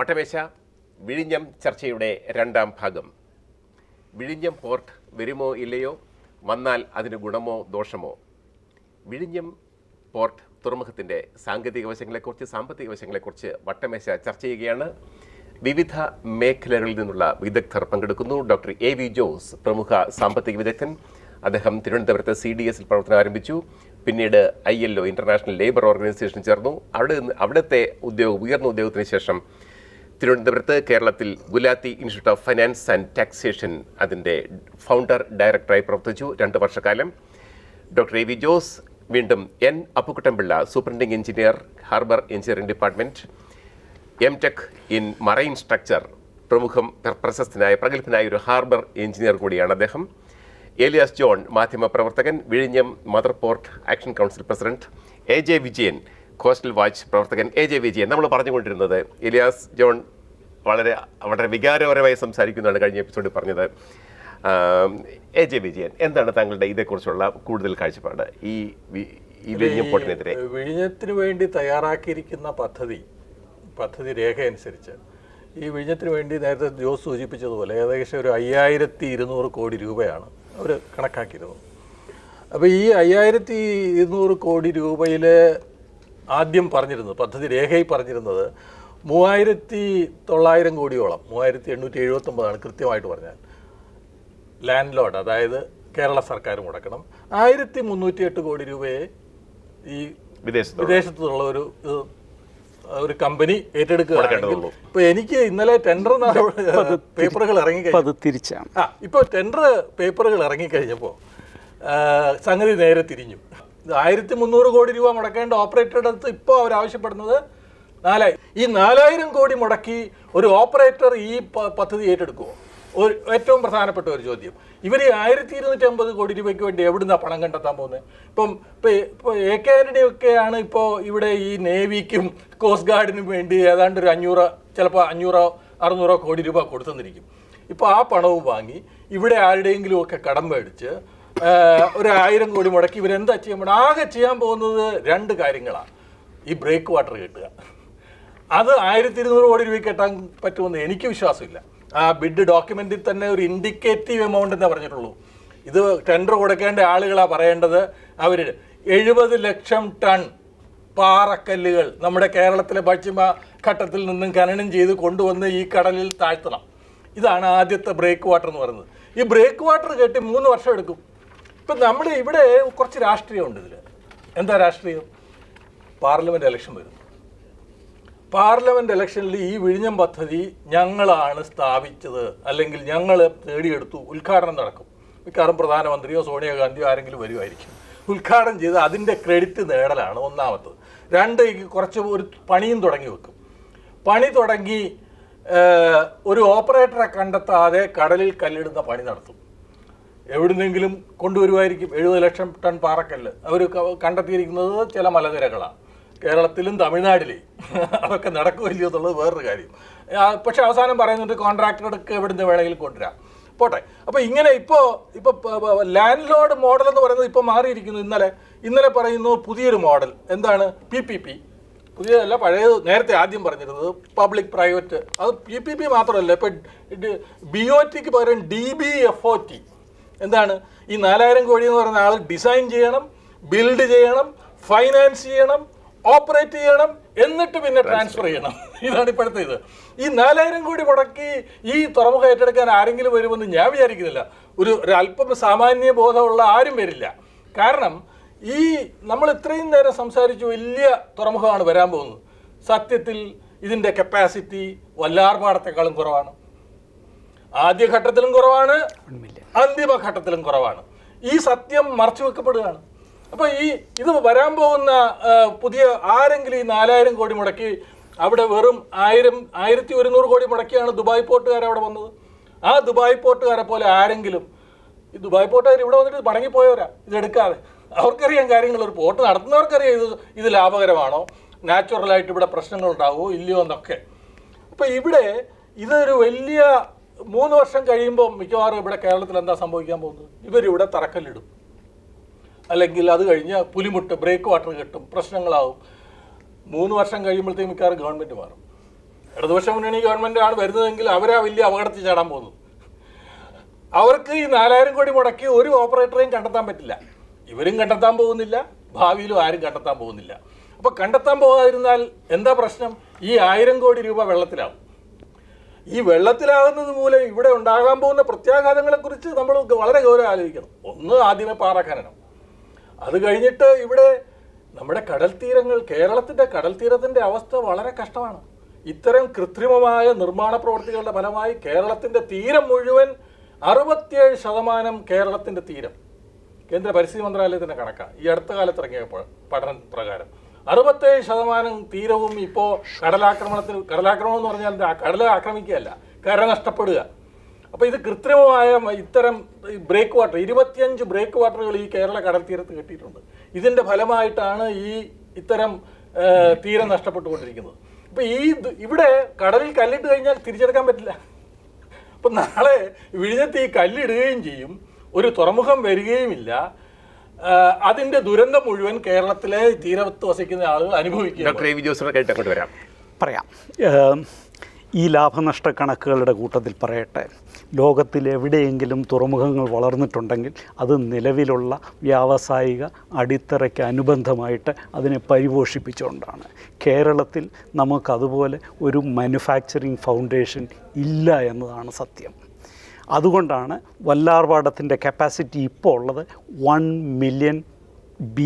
വട്ടമേശ വിഴിഞ്ഞം ചർച്ചയുടെ രണ്ടാം ഭാഗം വിഴിഞ്ഞം പോർട്ട് വരുമോ ഇല്ലയോ വന്നാൽ അതിന് ഗുണമോ ദോഷമോ വിഴിഞ്ഞം പോർട്ട് തുറമുഖത്തിൻ്റെ സാങ്കേതിക വശങ്ങളെക്കുറിച്ച് സാമ്പത്തിക വശങ്ങളെക്കുറിച്ച് വട്ടമേശ ചർച്ച ചെയ്യുകയാണ് വിവിധ മേഖലകളിൽ നിന്നുള്ള വിദഗ്ധർ പങ്കെടുക്കുന്നു ഡോക്ടർ എ വി ജോസ് പ്രമുഖ സാമ്പത്തിക വിദഗ്ധൻ അദ്ദേഹം തിരുവനന്തപുരത്ത് സി ഡി എസിൽ പ്രവർത്തനം ആരംഭിച്ചു പിന്നീട് I L O international labour organisation ചേർന്നു അവിടെ നിന്ന് അവിടുത്തെ ഉദ്യോഗ ഉയർന്ന ഉദ്യോഗത്തിന് ശേഷം തിരുവനന്തപുരത്ത് കേരളത്തിൽ Gulati institute of finance and taxation അതിൻ്റെ ഫൗണ്ടർ ഡയറക്ടറായി പ്രവർത്തിച്ചു രണ്ട് വർഷക്കാലം ഡോക്ടർ എ വി ജോസ് വീണ്ടും N Appukuttan Pillai superintending engineer harbour engineering department M tech in marine structure പ്രമുഖം പ്ര- പ്രശസ്തനായ പ്രഗത്ഭനായ ഒരു ഹാർബർ എഞ്ചിനീയർ കൂടിയാണ് അദ്ദേഹം ഏലിയാസ് ജോൺ മാധ്യമപ്രവർത്തകൻ വിഴിഞ്ഞം mother port action council president A J Vijayan coastal watch പ്രവർത്തകൻ എ ജെ വിജയൻ നമ്മൾ പറഞ്ഞുകൊണ്ടിരുന്നത് ഏലിയാസ് ജോൺ വളരെ വളരെ വികാരപരമായി സംസാരിക്കുന്നതാണ് കഴിഞ്ഞ എപ്പിസോഡിൽ പറഞ്ഞത് ആം, എ ജെ വിജയൻ എന്താണ് താങ്കളുടെ ഇതേക്കുറിച്ചുള്ള കൂടുതൽ കാഴ്ചപ്പാട് ഈ വി- ഈ വിഴിഞ്ഞം പോർട്ടിനെതിരെ ഈ വിഴിഞ്ഞത്തിന് വേണ്ടി തയ്യാറാക്കിയിരിക്കുന്ന പദ്ധതി പദ്ധതി രേഖ അനുസരിച്ച് ഈ വിഴിഞ്ഞത്തിന് വേണ്ടി നേരത്തെ ജോസ് സൂചിപ്പിച്ചതുപോലെ ഏകദേശം ഒരു അയ്യായിരത്തി ഇരുന്നൂറ് കോടി രൂപയാണ് അവർ കണക്കാക്കിയിരുന്നത് അപ്പോൾ ഈ അയ്യായിരത്തി ഇരുന്നൂറ് കോടി രൂപയിൽ ആദ്യം പറഞ്ഞിരുന്നത് പദ്ധതി രേഖയിൽ പറഞ്ഞിരുന്നത് മൂവായിരത്തി തൊള്ളായിരം കോടിയോളം മൂവായിരത്തി എണ്ണൂറ്റി എഴുപത്തൊമ്പതാണ് കൃത്യമായിട്ട് പറഞ്ഞാൽ ലാൻഡ് ലോഡ് അതായത് കേരള സർക്കാർ മുടക്കണം ആയിരത്തി മുന്നൂറ്റി എട്ട് കോടി രൂപയെ ഈ വിദേശത്ത് വിദേശത്തുള്ള ഒരു ഇത് ഒരു കമ്പനി ഏറ്റെടുക്കുകയാണെങ്കിൽ കൊടുക്കേണ്ടതുള്ളൂ. ഇപ്പൊ എനിക്ക് ഇന്നലെ ടെൻഡർ പേപ്പറുകൾ ഇറങ്ങി അപ്പം അത് തിരിച്ചാണ് ആ ഇപ്പൊ ടെൻഡർ പേപ്പറുകൾ ഇറങ്ങിക്കഴിഞ്ഞപ്പോൾ സംഗതി നേരെ തിരിഞ്ഞു ആയിരത്തി മുന്നൂറ് കോടി രൂപ മുടക്കേണ്ട ഓപ്പറേറ്ററുടെ അടുത്ത് ഇപ്പോൾ അവർ ആവശ്യപ്പെടുന്നത് നാലായിരം ഈ നാലായിരം കോടി മുടക്കി ഒരു ഓപ്പറേറ്റർ ഈ പ- പദ്ധതി ഏറ്റെടുക്കുമോ ഒരു ഏറ്റവും പ്രധാനപ്പെട്ട ഒരു ചോദ്യം ഇവർ ഈ ആയിരത്തി ഇരുന്നൂറ്റി അമ്പത് കോടി രൂപയ്ക്ക് വേണ്ടി എവിടുന്നാ പണം കണ്ടെത്താൻ പോകുന്നത് ഇപ്പം ഇപ്പോൾ ഇപ്പോൾ എ കെ ഒക്കെയാണ് ഇപ്പോൾ ഇവിടെ ഈ നേവിക്കും കോസ്റ്റ് ഗാർഡിനും വേണ്ടി ഏതാണ്ട് ഒരു അഞ്ഞൂറ് ചിലപ്പോൾ അഞ്ഞൂറോ അറുന്നൂറോ കോടി രൂപ കൊടുത്തെന്നിരിക്കും ഇപ്പോൾ ആ പണവും വാങ്ങി ഇവിടെ ആരുടെയെങ്കിലും ഒക്കെ കടം മേടിച്ച് ആ, ഒരു ആയിരം കോടി മുടക്കി ഇവരെന്താ ചെയ്യാൻ പോകുന്നത് ആകെ ചെയ്യാൻ പോകുന്നത് രണ്ട് കാര്യങ്ങളാണ് ഈ ബ്രേക്ക് വാട്ടർ കിട്ടുക അത് ആയിരത്തി ഇരുന്നൂറ് കോടി രൂപയ്ക്ക് കെട്ടാൻ പറ്റുമെന്ന് എനിക്ക് വിശ്വാസമില്ല ആ ബിഡ് ഡോക്യുമെന്റിൽ തന്നെ ഒരു ഇൻഡിക്കേറ്റീവ് എമൗണ്ട് എന്നേ പറഞ്ഞിട്ടുള്ളൂ ഇത് ടെൻഡർ കൊടുക്കേണ്ട ആളുകളാ പറയേണ്ടത് അവർ എഴുപത് ലക്ഷം ടൺ പാറക്കല്ലുകൾ നമ്മുടെ കേരളത്തിലെ പശ്ചിമ ഘട്ടത്തിൽ നിന്നും ഖനനം ചെയ്ത് കൊണ്ടുവന്ന് ഈ കടലിൽ താഴ്ത്തണം ഇതാണ് ആദ്യത്തെ ബ്രേക്ക് വാട്ടർ എന്ന് പറയുന്നത് ഈ ബ്രേക്ക് വാട്ടർ കെട്ടി മൂന്ന് വർഷം എടുക്കും ഇപ്പം നമ്മൾ ഇവിടെ കുറച്ച് രാഷ്ട്രീയമുണ്ട് ഇതിൽ എന്താ രാഷ്ട്രീയം പാർലമെൻറ്റ് ഇലക്ഷൻ വരുന്നു പാർലമെന്റ് ഇലക്ഷനിൽ ഈ വിഴിഞ്ഞം പദ്ധതി ഞങ്ങളാണ് സ്ഥാപിച്ചത് അല്ലെങ്കിൽ ഞങ്ങൾ നേടിയെടുത്തു ഉദ്ഘാടനം നടക്കും മിക്കവാറും പ്രധാനമന്ത്രിയോ സോണിയാഗാന്ധിയോ ആരെങ്കിലും വരുമായിരിക്കും ഉദ്ഘാടനം ചെയ്ത് അതിൻ്റെ ക്രെഡിറ്റ് നേടലാണ് ഒന്നാമത്തത് രണ്ട് ഈ കുറച്ച് ഒരു പണിയും തുടങ്ങി വെക്കും പണി തുടങ്ങി ഏഹ്, ഒരു ഓപ്പറേറ്ററെ കണ്ടെത്താതെ കടലിൽ കല്ലിടുന്ന പണി നടത്തും എവിടുന്നെങ്കിലും കൊണ്ടുവരുമായിരിക്കും എഴുപത് ലക്ഷം ടൺ പാറക്കല്ല് അവർ കണ്ടെത്തിയിരിക്കുന്നത് ചില മലനിരകളാണ് കേരളത്തിലും തമിഴ്നാട്ടിലെയും അതൊക്കെ നടക്കുമല്ലയോ എന്നുള്ളത് വേറൊരു കാര്യം ആ, പക്ഷെ അവസാനം പറയുന്നുണ്ട് കോൺട്രാക്ടർക്ക് എവിടുന്ന് വേണമെങ്കിലും കൊണ്ടുവരാം പോട്ടെ അപ്പോൾ ഇങ്ങനെ ഇപ്പോൾ ഇപ്പോൾ ലാൻഡ് ലോഡ് മോഡൽ എന്ന് പറയുന്നത് ഇപ്പോൾ മാറിയിരിക്കുന്നു ഇന്നലെ ഇന്നലെ പറയുന്നു പുതിയൊരു മോഡൽ എന്താണ് പി പി പി പുതിയതല്ല പഴയത് നേരത്തെ ആദ്യം പറഞ്ഞിരുന്നത് പബ്ലിക് പ്രൈവറ്റ് അത് പി പി പി മാത്രമല്ല ഇപ്പം ബി ഒ ടിക്ക് പകരം D B F O T എന്താണ് ഈ നാലായിരം കോടി എന്ന് പറയുന്ന ആൾ ഡിസൈൻ ചെയ്യണം ബിൽഡ് ചെയ്യണം ഫൈനാൻസ് ചെയ്യണം ഓപ്പറേറ്റ് ചെയ്യണം എന്നിട്ട് പിന്നെ ട്രാൻസ്ഫർ ചെയ്യണം ഇതാണ് ഇപ്പോഴത്തെ ഇത് ഈ നാലായിരം കോടി മുടക്കി ഈ തുറമുഖം ഏറ്റെടുക്കാൻ ആരെങ്കിലും വരുമെന്ന് ഞാൻ വിചാരിക്കുന്നില്ല ഒരു ഒരു അല്പം സാമാന്യ ബോധമുള്ള ആരും വരില്ല കാരണം ഈ നമ്മൾ ഇത്രയും നേരം സംസാരിച്ചു വലിയ തുറമുഖമാണ് വരാൻ പോകുന്നത് സത്യത്തിൽ ഇതിൻ്റെ കപ്പാസിറ്റി വല്ലാർപാടത്തെക്കാളും കുറവാണ് ആദ്യഘട്ടത്തിലും കുറവാണ് അന്തിമഘട്ടത്തിലും കുറവാണ് ഈ സത്യം മറച്ചു വെക്കപ്പെടുകയാണ് അപ്പോൾ ഈ ഇത് വരാൻ പോകുന്ന ആ, പുതിയ ആരെങ്കിലും ഈ നാലായിരം കോടി മുടക്കി അവിടെ വെറും ആയിരം ആയിരത്തി ഒരുന്നൂറ് കോടി മുടക്കിയാണ് ദുബായ് പോർട്ടുകാർ അവിടെ വന്നത് ആ ദുബായ് പോർട്ടുകാരെ പോലെ ആരെങ്കിലും ഈ ദുബായ് പോർട്ടുകാർ ഇവിടെ വന്നിട്ട് മടങ്ങിപ്പോയവരാ ഇതെടുക്കാതെ അവർക്കറിയാം കാര്യങ്ങൾ ഒരു പോർട്ട് നടത്തുന്നവർക്കറിയാം ഇത് ഇത് ലാഭകരമാണോ നാച്ചുറലായിട്ട് ഇവിടെ പ്രശ്നങ്ങൾ ഉണ്ടാവുമോ ഇല്ലയോ എന്നൊക്കെ അപ്പോൾ ഇവിടെ ഇതൊരു വലിയ മൂന്ന് വർഷം കഴിയുമ്പോൾ മിക്കവാറും ഇവിടെ കേരളത്തിൽ എന്താ സംഭവിക്കാൻ പോകുന്നത് ഇവരിവിടെ തറക്കല്ലിടും അല്ലെങ്കിൽ അത് കഴിഞ്ഞ് പുലിമുട്ട് ബ്രേക്ക് വാട്ടർ കിട്ടും പ്രശ്നങ്ങളാവും മൂന്ന് വർഷം കഴിയുമ്പോഴത്തേക്കും മിക്കവാറും ഗവൺമെൻറ് മാറും ഇടതുപക്ഷ മുന്നണി ഗവൺമെൻറ്റാണ് വരുന്നതെങ്കിൽ അവരാ വലിയ അപകടത്തിൽ ചാടാൻ പോകുന്നത് അവർക്ക് ഈ നാലായിരം കോടി മുടക്കി ഒരു ഓപ്പറേറ്ററെയും കണ്ടെത്താൻ പറ്റില്ല ഇവരും കണ്ടെത്താൻ പോകുന്നില്ല ഭാവിയിലും ആരും കണ്ടെത്താൻ പോകുന്നില്ല അപ്പോൾ കണ്ടെത്താൻ പോകാതിരുന്നാൽ എന്താ പ്രശ്നം ഈ ആയിരം കോടി രൂപ വെള്ളത്തിലാവും ഈ വെള്ളത്തിലാകുന്നത് മൂലം ഇവിടെ ഉണ്ടാകാൻ പോകുന്ന പ്രത്യാഘാതങ്ങളെക്കുറിച്ച് നമ്മൾ വളരെ ഗൗരവം ആലോചിക്കണം ഒന്ന് ആദ്യമേ പാറ ഖനനം അത് കഴിഞ്ഞിട്ട് ഇവിടെ നമ്മുടെ കടൽ തീരങ്ങൾ കേരളത്തിൻ്റെ കടൽ തീരത്തിൻ്റെ അവസ്ഥ വളരെ കഷ്ടമാണ് ഇത്തരം കൃത്രിമമായ നിർമ്മാണ പ്രവർത്തികളുടെ ഫലമായി കേരളത്തിൻ്റെ തീരം മുഴുവൻ അറുപത്തിയേഴ് ശതമാനം കേരളത്തിൻ്റെ തീരം കേന്ദ്ര പരിസ്ഥിതി മന്ത്രാലയത്തിൻ്റെ കണക്കാണ് ഈ അടുത്ത കാലത്ത് ഇറങ്ങിയ പ- പഠനം പ്രകാരം അറുപത്തേഴ് ശതമാനം തീരവും ഇപ്പോൾ കടലാക്രമണത്തിന് കടലാക്രമണം എന്ന് പറഞ്ഞാൽ എന്താ കടൽ ആക്രമിക്കുകയല്ല കര നഷ്ടപ്പെടുക അപ്പോൾ ഇത് കൃത്രിമമായ മ- ഇത്തരം ബ്രേക്ക് വാട്ടർ ഇരുപത്തിയഞ്ച് ബ്രേക്ക് വാട്ടറുകൾ ഈ കേരള കടൽ തീരത്ത് കിട്ടിയിട്ടുണ്ട് ഇതിൻ്റെ ഫലമായിട്ടാണ് ഈ ഇത്തരം ആ, തീരം നഷ്ടപ്പെട്ടുകൊണ്ടിരിക്കുന്നത് അപ്പോൾ ഈ ഇത് ഇവിടെ കടലിൽ കല്ലിട്ട് കഴിഞ്ഞാൽ തിരിച്ചെടുക്കാൻ പറ്റില്ല അപ്പം നാളെ വിഴിഞ്ഞത്ത് ഈ കല്ലിടുകയും ചെയ്യും ഒരു തുറമുഖം വരികയുമില്ല ആ, അതിന്റെ ദുരന്തം മുഴുവൻ കേരളത്തിലെ തീരത്ത് വസിക്കുന്ന ആളുകൾ അനുഭവിക്കുക ഡോക്ടർ എ വി ജോസിനെ കേട്ട് അങ്ങോട്ട് വരാം പറയാം ഏം, ഈ ലാഭനഷ്ട കണക്കുകളുടെ കൂട്ടത്തിൽ പറയട്ടെ ലോകത്തിൽ എവിടെയെങ്കിലും തുറമുഖങ്ങൾ വളർന്നിട്ടുണ്ടെങ്കിൽ അത് നിലവിലുള്ള വ്യാവസായിക അടിത്തറയ്ക്ക് അനുബന്ധമായിട്ട് അതിനെ പരിപോഷിപ്പിച്ചുകൊണ്ടാണ് കേരളത്തിൽ നമുക്കതുപോലെ ഒരു മാനുഫാക്ചറിങ് ഫൗണ്ടേഷൻ ഇല്ല എന്നതാണ് സത്യം അതുകൊണ്ടാണ് വല്ലാർപാടത്തിൻ്റെ കപ്പാസിറ്റി ഇപ്പോൾ ഉള്ളത് one million B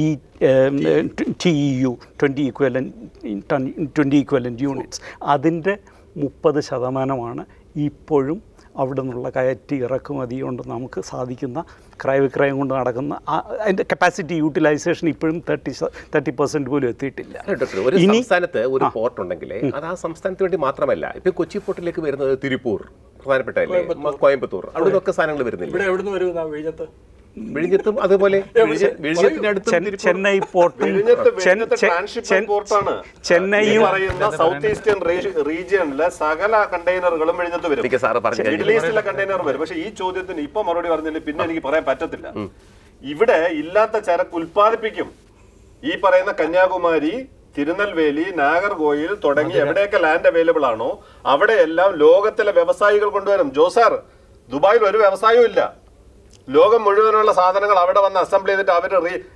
T U twenty equivalent twenty equivalent units അതിൻ്റെ മുപ്പത് ശതമാനമാണ് ഇപ്പോഴും അവിടെ നിന്നുള്ള കയറ്റി ഇറക്കുമതി കൊണ്ട് നമുക്ക് സാധിക്കുന്ന ക്രയവിക്രയം കൊണ്ട് നടക്കുന്ന ആ- അതിൻ്റെ കപ്പാസിറ്റി യൂട്ടിലൈസേഷൻ ഇപ്പോഴും തേർട്ടി തേർട്ടി പെർസെൻറ്റ് പോലും എത്തിയിട്ടില്ല അല്ല ഡോക്ടർ ഒരു ഇനി- സംസ്ഥാനത്ത് ഒരു പോർട്ട് ഉണ്ടെങ്കിൽ അത് ആ സംസ്ഥാനത്തിന് വേണ്ടി മാത്രമല്ല ഇപ്പൊ കൊച്ചി പോർട്ടിലേക്ക് വരുന്നത് തിരുപ്പൂർ പ്രധാനപ്പെട്ടല്ലേ കോയമ്പത്തൂർ അവിടെ നിന്നൊക്കെ സാധനങ്ങൾ വരുന്നില്ല ഇവിടെ എവിടുന്ന് വരും ആ വിഴിഞ്ഞത്ത് വിഴിഞ്ഞത്തും അതുപോലെ വിഴിഞ്ഞ- വിഴിഞ്ഞത്തിനടുത്തും ചെൻ- തിരുപ്പൂർ ചെന്നൈ പോർട്ടും വിഴിഞ്ഞത്ത് ചെൻ- വിഴിഞ്ഞത്ത് ചെൻ- ട്രാൻസ്ഷിപ്മെന്റ് ചെൻ- പോർട്ടാണ് ഈ ചെന്നൈയും പറയുന്ന സൗത്ത് ഈസ്റ്റേൺ റീജിയനിലെ സകല കണ്ടെയ്നറുകളും വിഴിഞ്ഞത്ത് വരും എനിക്ക് സാറ് പറഞ്ഞു മിഡിൽ ഈസ്റ്റിലെ കണ്ടെയ്നർ വരും പക്ഷെ ഈ ചോദ്യത്തിന് ഇപ്പൊ മറുപടി പറഞ്ഞില്ല പിന്നെ എനിക്ക് പറയാൻ പറ്റത്തില്ല ഇവിടെ ഇല്ലാത്ത ചരക്ക് ഉൽപ്പാദിപ്പിക്കും ഈ പറയുന്ന കന്യാകുമാരി തിരുനെൽവേലി നാഗർകോയിൽ തുടങ്ങി എവിടെയൊക്കെ ലാൻഡ് അവൈലബിൾ ആണോ അവിടെയെല്ലാം ലോകത്തിലെ വ്യവസായികൾ കൊണ്ടുവരും ജോസാർ ദുബായിൽ ഒരു വ്യവസായവും ഇല്ല ലോകം മുഴുവനുള്ള സാധനങ്ങൾ അവിടെ വന്ന് അസംബിൾ ചെയ്തിട്ട് അവർ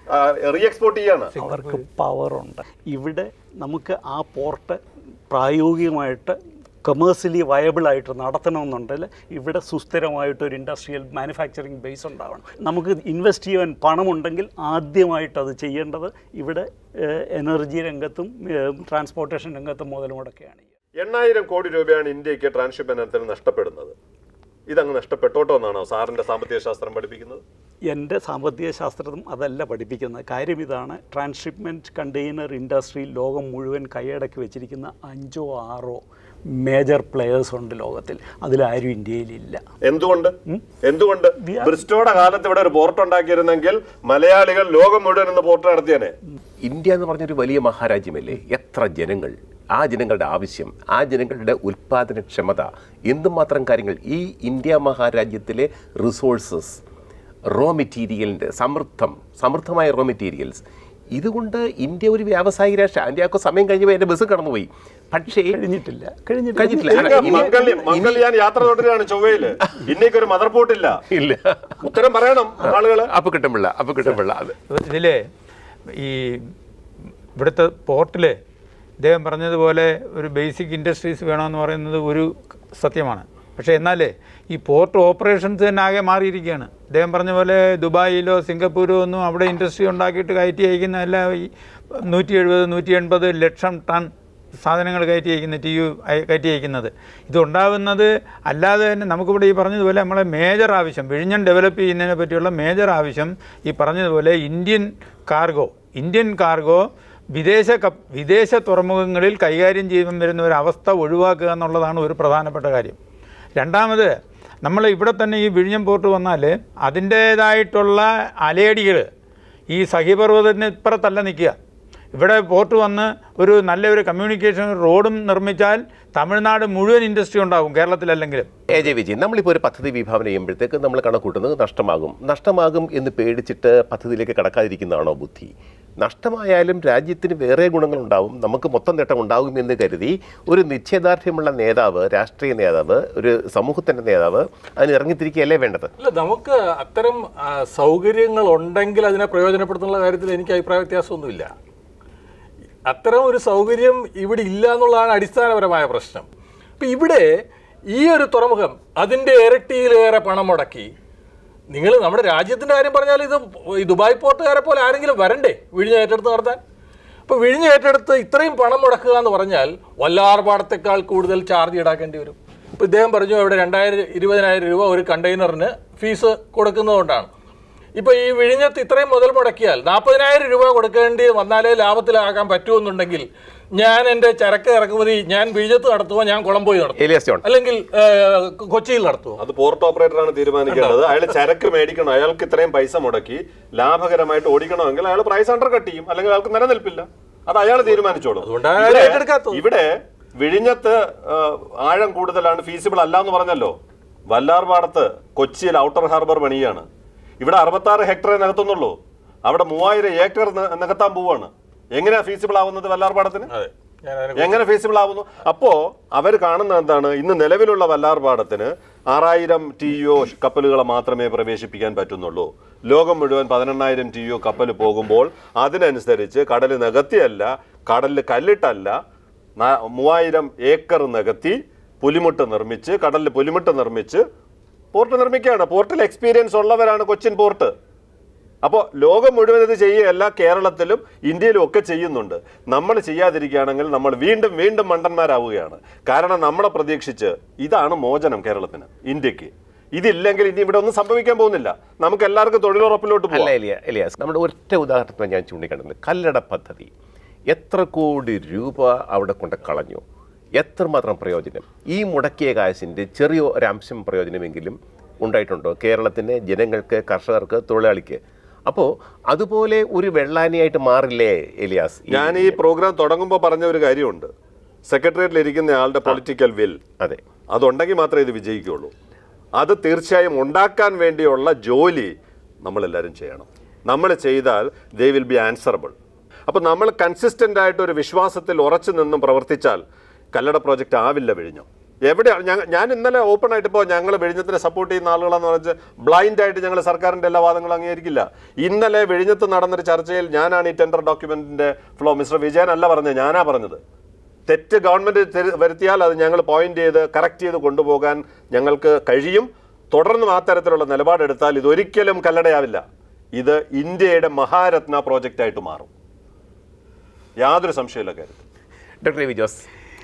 റീ എക്സ്പോർട്ട് ചെയ്യാണ് അവർക്ക് പവറുണ്ട് ഇവിടെ നമുക്ക് ആ പോർട്ട് പ്രായോഗികമായിട്ട് കമേഴ്സ്യലി വയബിൾ ആയിട്ട് നടത്തണമെന്നുണ്ടെങ്കിൽ ഇവിടെ സുസ്ഥിരമായിട്ട് ഒരു ഇൻഡസ്ട്രിയൽ മാനുഫാക്ചറിങ് ബേസ് ഉണ്ടാവണം നമുക്ക് ഇൻവെസ്റ്റ് ചെയ്യാൻ പണമുണ്ടെങ്കിൽ ആദ്യമായിട്ട് അത് ചെയ്യേണ്ടത് ഇവിടെ എനർജി രംഗത്തും ട്രാൻസ്പോർട്ടേഷൻ രംഗത്തും മുതൽ മുടക്കുകയാണ് എണ്ണായിരം കോടി രൂപയാണ് ഇന്ത്യക്ക് ട്രാൻസ്ഷിപ്മെന്റത്തിന് നഷ്ടപ്പെടുന്നത് ഇതങ്ങ് നഷ്ടപ്പെട്ടോട്ടോ എന്നാണോ സാറിന്റെ സാമ്പത്തിക ശാസ്ത്രം പഠിപ്പിക്കുന്നത് എൻ്റെ സാമ്പത്തിക ശാസ്ത്രം അതല്ല പഠിപ്പിക്കുന്നത് കാര്യം ഇതാണ് ട്രാൻസ്ഷിപ്മെൻറ്റ് കണ്ടെയ്നർ ഇൻഡസ്ട്രി ലോകം മുഴുവൻ കൈയടക്കി വെച്ചിരിക്കുന്ന അഞ്ചോ ആറോ മേജർ പ്ലെയേഴ്സ് ഉണ്ട് ലോകത്തിൽ അതിലാരും ഇന്ത്യയിലില്ല എന്തുകൊണ്ട് എന്തുകൊണ്ട് ബ്രിസ്റ്റോയുടെ കാലത്ത് ഇവിടെ ഒരു പോർട്ട് ഉണ്ടാക്കിയിരുന്നെങ്കിൽ മലയാളികൾ ലോകം മുഴുവൻ ഇന്ന് പോർട്ട് നടത്തിയേനെ ഇന്ത്യ എന്ന് പറഞ്ഞൊരു വലിയ മഹാരാജ്യമല്ലേ എത്ര ജനങ്ങൾ ആ ജനങ്ങളുടെ ആവശ്യം ആ ജനങ്ങളുടെ ഉൽപാദനക്ഷമത എന്തുമാത്രം കാര്യങ്ങൾ ഈ ഇന്ത്യ മഹാരാജ്യത്തിലെ റിസോഴ്സസ് റോ മെറ്റീരിയലിൻ്റെ സമൃദ്ധം സമൃദ്ധമായ റോ മെറ്റീരിയൽസ് ഇതുകൊണ്ട് ഇന്ത്യ ഒരു വ്യാവസായിക രാഷ്ട്രം അതിൻ്റെയൊക്കെ സമയം കഴിഞ്ഞപ്പോൾ എൻ്റെ ബസ് കടന്നുപോയി പക്ഷേ കഴിഞ്ഞിട്ടില്ല കഴിഞ്ഞിട്ടില്ല കഴിഞ്ഞിട്ടില്ല ഇന്ന് ഇനി- മംഗല്യം മംഗല്യാൻ യാത്ര തുടരുകയാണ് ചൊവ്വയില് ഇന്നേക്ക് ഒരു മദർ പോർട്ട് ഇല്ല ഇല്ല ഉത്തരം പറയണം ആളുകള് അപ്പൊ കിട്ടുമ്പിള്ള അപ്പൊ കിട്ടുമ്പിള്ള അത് ഇതിൽ ഈ ഇവിടുത്തെ പോർട്ടിൽ ഇദ്ദേഹം പറഞ്ഞതുപോലെ ഒരു ബേസിക് ഇൻഡസ്ട്രീസ് വേണമെന്ന് പറയുന്നത് ഒരു സത്യമാണ് പക്ഷേ എന്നാൽ ഈ പോർട്ട് ഓപ്പറേഷൻസ് തന്നെ ആകെ മാറിയിരിക്കുകയാണ് ഇദ്ദേഹം പറഞ്ഞ പോലെ ദുബായിലോ സിംഗപ്പൂരോ ഒന്നും അവിടെ ഇൻഡസ്ട്രി ഉണ്ടാക്കിയിട്ട് കയറ്റി അയക്കുന്നതല്ല ഈ നൂറ്റി എഴുപത് നൂറ്റി എൺപത് ലക്ഷം ടൺ സാധനങ്ങൾ കയറ്റി അയക്കുന്ന ടി യു അയ- കയറ്റി അയക്കുന്നത് ഇതുണ്ടാകുന്നത് അല്ലാതെ തന്നെ നമുക്കിവിടെ ഈ പറഞ്ഞതുപോലെ നമ്മളെ മേജർ ആവശ്യം വിഴിഞ്ഞം ഡെവലപ്പ് ചെയ്യുന്നതിനെ പറ്റിയുള്ള മേജർ ആവശ്യം ഈ പറഞ്ഞതുപോലെ ഇന്ത്യൻ കാർഗോ ഇന്ത്യൻ കാർഗോ വിദേശ കപ്പ് വിദേശ തുറമുഖങ്ങളിൽ കൈകാര്യം ചെയ്യാൻ വരുന്ന ഒരു അവസ്ഥ ഒഴിവാക്കുക എന്നുള്ളതാണ് ഒരു പ്രധാനപ്പെട്ട കാര്യം രണ്ടാമത് നമ്മൾ ഇവിടെ തന്നെ ഈ വിഴിഞ്ഞം പോർട്ട് വന്നാൽ അതിൻ്റേതായിട്ടുള്ള അലയടികൾ ഈ സഹീപർവ്വതത്തിന് ഇപ്പുറത്തല്ല നിൽക്കുക ഇവിടെ പോർട്ട് വന്ന് ഒരു നല്ലൊരു കമ്മ്യൂണിക്കേഷൻ റോഡും നിർമ്മിച്ചാൽ തമിഴ്നാട് മുഴുവൻ ഇൻഡസ്ട്രി ഉണ്ടാകും കേരളത്തിലല്ലെങ്കിലും എ ജെ വിജയൻ നമ്മളിപ്പോൾ ഒരു പദ്ധതി വിഭാവന ചെയ്യുമ്പോഴത്തേക്ക് നമ്മൾ കണക്കൂട്ടുന്നത് നഷ്ടമാകും നഷ്ടമാകും എന്ന് പേടിച്ചിട്ട് പദ്ധതിയിലേക്ക് കടക്കാതിരിക്കുന്നതാണോ ബുദ്ധി നഷ്ടമായാലും രാജ്യത്തിന് വേറെ ഗുണങ്ങളുണ്ടാവും നമുക്ക് മൊത്തം നേട്ടം ഉണ്ടാകും എന്ന് കരുതി ഒരു നിശ്ചയദാർഢ്യമുള്ള നേതാവ് രാഷ്ട്രീയ നേതാവ് ഒരു സമൂഹത്തിൻ്റെ നേതാവ് അതിന് ഇറങ്ങിത്തിരിക്കുകയല്ലേ വേണ്ടത് അല്ല നമുക്ക് അത്തരം ആ, സൗകര്യങ്ങൾ ഉണ്ടെങ്കിൽ അതിനെ പ്രയോജനപ്പെടുത്തുന്ന കാര്യത്തിൽ എനിക്ക് അഭിപ്രായ വ്യത്യാസമൊന്നുമില്ല അത്തരം ഒരു സൗകര്യം ഇവിടെ ഇല്ല എന്നുള്ളതാണ് അടിസ്ഥാനപരമായ പ്രശ്നം അപ്പം ഇവിടെ ഈ ഒരു തുറമുഖം അതിൻ്റെ ഇരട്ടിയിലേറെ പണം മുടക്കി നിങ്ങൾ നമ്മുടെ രാജ്യത്തിൻ്റെ കാര്യം പറഞ്ഞാൽ ഇത് ഈ ദുബായ് പോർട്ടുകാരെ പോലെ ആരെങ്കിലും വരണ്ടേ വിഴിഞ്ഞ ഏറ്റെടുത്ത് നടത്താൻ അപ്പോൾ വിഴിഞ്ഞ ഏറ്റെടുത്ത് ഇത്രയും പണം മുടക്കുക എന്ന് പറഞ്ഞാൽ വല്ലാർപാടത്തേക്കാൾ കൂടുതൽ ചാർജ് ഈടാക്കേണ്ടി വരും ഇപ്പോൾ ഇദ്ദേഹം പറഞ്ഞു അവിടെ രണ്ടായിരം ഇരുപതിനായിരം രൂപ ഒരു കണ്ടെയ്നറിന് ഫീസ് കൊടുക്കുന്നതുകൊണ്ടാണ് ഇപ്പോൾ ഈ വിഴിഞ്ഞത്ത് ഇത്രയും മുതൽ മുടക്കിയാൽ നാൽപ്പതിനായിരം രൂപ കൊടുക്കേണ്ടി വന്നാലേ ലാഭത്തിലാക്കാൻ പറ്റുമെന്നുണ്ടെങ്കിൽ ഞാൻ എൻ്റെ ചരക്ക് ഇറക്കുമതി ഞാൻ വിഴിഞ്ഞത്ത് നടത്തുമോ ഞാൻ കൊളംബോയി നടത്തുമോ ഏലിയാസ് ജോൺ അല്ലെങ്കിൽ ആ, കൊച്ചിയിൽ നടത്തുമോ അത് പോർട്ട് ഓപ്പറേറ്ററാണ് തീരുമാനിക്കേണ്ടത് അയാൾ ചരക്ക് മേടിക്കണം അയാൾക്ക് ഇത്രയും പൈസ മുടക്കി ലാഭകരമായിട്ട് ഓടിക്കണമെങ്കിൽ അയാൾ പ്രൈസ് അണ്ടർ കട്ട് ചെയ്യും അല്ലെങ്കിൽ അയാൾക്ക് നിലനിൽപ്പില്ല അത് അയാൾ തീരുമാനിച്ചോളും അതുകൊണ്ടാണ് ഇവിടെ- അയാൾ ഏറ്റെടുക്കാത്തത്. ഇവിടെ വിഴിഞ്ഞത്ത് ആ, ആഴം കൂടുതലാണ് ഫീസിബിൾ അല്ല എന്ന് പറഞ്ഞല്ലോ വല്ലാർപാടത്ത് കൊച്ചിയിൽ ഔട്ടർ ഹാർബർ പണിയാണ് ഇവിടെ അറുപത്താറ് ഹെക്ടറെ നികത്തുന്നുള്ളൂ അവിടെ മൂവായിരം ഏക്കർ നി- നികത്താൻ പോവാണ് എങ്ങനെയാ ഫീസിബിൾ ആവുന്നത് വല്ലാർപാടത്തിന് അതെ ഞാൻ അതിനെ എങ്ങനെ ഫീസിബിൾ ആവുന്നു അപ്പോ അവർ കാണുന്ന എന്താണ് ഇന്ന് നിലവിലുള്ള വല്ലാർപാടത്തിന് ആറായിരം ടി ഒ കപ്പലുകളെ മാത്രമേ പ്രവേശിപ്പിക്കാൻ പറ്റുന്നുള്ളൂ ലോകം മുഴുവൻ പതിനെണ്ണായിരം ടി ഒ കപ്പൽ പോകുമ്പോൾ അതിനനുസരിച്ച് കടൽ നികത്തിയല്ല കടലിൽ കല്ലിട്ടല്ല ന- മൂവായിരം ഏക്കർ നികത്തി പുലിമുട്ട് നിർമ്മിച്ച് കടലിൽ പുലിമുട്ട് നിർമ്മിച്ച് പോർട്ട് നിർമ്മിക്കുകയാണ് പോർട്ടിൽ എക്സ്പീരിയൻസ് ഉള്ളവരാണ് കൊച്ചിൻ പോർട്ട് അപ്പോൾ ലോകം മുഴുവൻ ഇത് ചെയ്യുകയല്ല കേരളത്തിലും ഇന്ത്യയിലും ഒക്കെ ചെയ്യുന്നുണ്ട് നമ്മൾ ചെയ്യാതിരിക്കുകയാണെങ്കിൽ നമ്മൾ വീണ്ടും വീണ്ടും മണ്ടന്മാരാവുകയാണ് കാരണം നമ്മളെ പ്രതീക്ഷിച്ച് ഇതാണ് മോചനം കേരളത്തിന് ഇന്ത്യക്ക് ഇതില്ലെങ്കിൽ ഇനി ഇവിടെ ഒന്നും സംഭവിക്കാൻ പോകുന്നില്ല നമുക്ക് എല്ലാവർക്കും തൊഴിലുറപ്പിലോട്ട് അല്ല പോകാം എലിയ എലിയാസ് നമ്മുടെ ഒറ്റ ഉദാഹരണത്തിന് ഞാൻ ചൂണ്ടിക്കാണുന്നത് കല്ലട പദ്ധതി എത്ര കോടി രൂപ അവിടെ കൊണ്ട് കളഞ്ഞു എത്രമാത്രം പ്രയോജനം ഈ മുടക്കിയ കാശിൻ്റെ ചെറിയ ഒരംശം പ്രയോജനമെങ്കിലും ഉണ്ടായിട്ടുണ്ടോ കേരളത്തിന് ജനങ്ങൾക്ക് കർഷകർക്ക് തൊഴിലാളിക്ക് അപ്പോൾ അതുപോലെ ഒരു വെള്ളാനിയായിട്ട് മാറില്ലേ എലിയാസ് ഈ- ഞാൻ ഈ പ്രോഗ്രാം തുടങ്ങുമ്പോൾ പറഞ്ഞ ഒരു കാര്യമുണ്ട് സെക്രട്ടേറിയറ്റിൽ ഇരിക്കുന്ന ആളുടെ പൊളിറ്റിക്കൽ വിൽ അതെ അതുണ്ടെങ്കിൽ മാത്രമേ ഇത് വിജയിക്കുകയുള്ളൂ അത് തീർച്ചയായും ഉണ്ടാക്കാൻ വേണ്ടിയുള്ള ജോലി നമ്മളെല്ലാവരും ചെയ്യണം നമ്മൾ ചെയ്താൽ ദേ വിൽ ബി ആൻസറബിൾ അപ്പോൾ നമ്മൾ കൺസിസ്റ്റൻ്റ് ആയിട്ട് ഒരു വിശ്വാസത്തിൽ ഉറച്ചു നിന്നും പ്രവർത്തിച്ചാൽ കല്ലട പ്രോജക്റ്റ് ആവില്ല വിഴിഞ്ഞോ എവിടെയാണ് ഞങ്ങൾ ഞാൻ ഇന്നലെ ഓപ്പൺ ആയിട്ട് ഇപ്പോൾ ഞങ്ങൾ വിഴിഞ്ഞത്തിനെ സപ്പോർട്ട് ചെയ്യുന്ന ആളുകളെന്ന് പറഞ്ഞാൽ ബ്ലൈൻഡ് ആയിട്ട് ഞങ്ങൾ സർക്കാരിൻ്റെ എല്ലാ വാദങ്ങളും അംഗീകരിക്കില്ല ഇന്നലെ വിഴിഞ്ഞത്ത് നടന്നൊരു ചർച്ചയിൽ ഞാനാണ് ഈ ടെൻഡർ ഡോക്യുമെന്റിന്റെ ഫ്ലോ മിസ്റ്റർ വിജയൻ അല്ല പറഞ്ഞത് ഞാനാ പറഞ്ഞത് തെറ്റ് ഗവൺമെന്റ് തെരു- വരുത്തിയാൽ അത് ഞങ്ങൾ പോയിന്റ് ചെയ്ത് കറക്റ്റ് ചെയ്ത് കൊണ്ടുപോകാൻ ഞങ്ങൾക്ക് കഴിയും തുടർന്നും ആ തരത്തിലുള്ള നിലപാടെടുത്താൽ ഇതൊരിക്കലും കല്ലടയാവില്ല ഇത് ഇന്ത്യയുടെ മഹാരത്ന പ്രോജക്റ്റ് ആയിട്ട് മാറും യാതൊരു സംശയമില്ല കാര്യത്തിൽ ഡോക്ടർ വി ജോസ്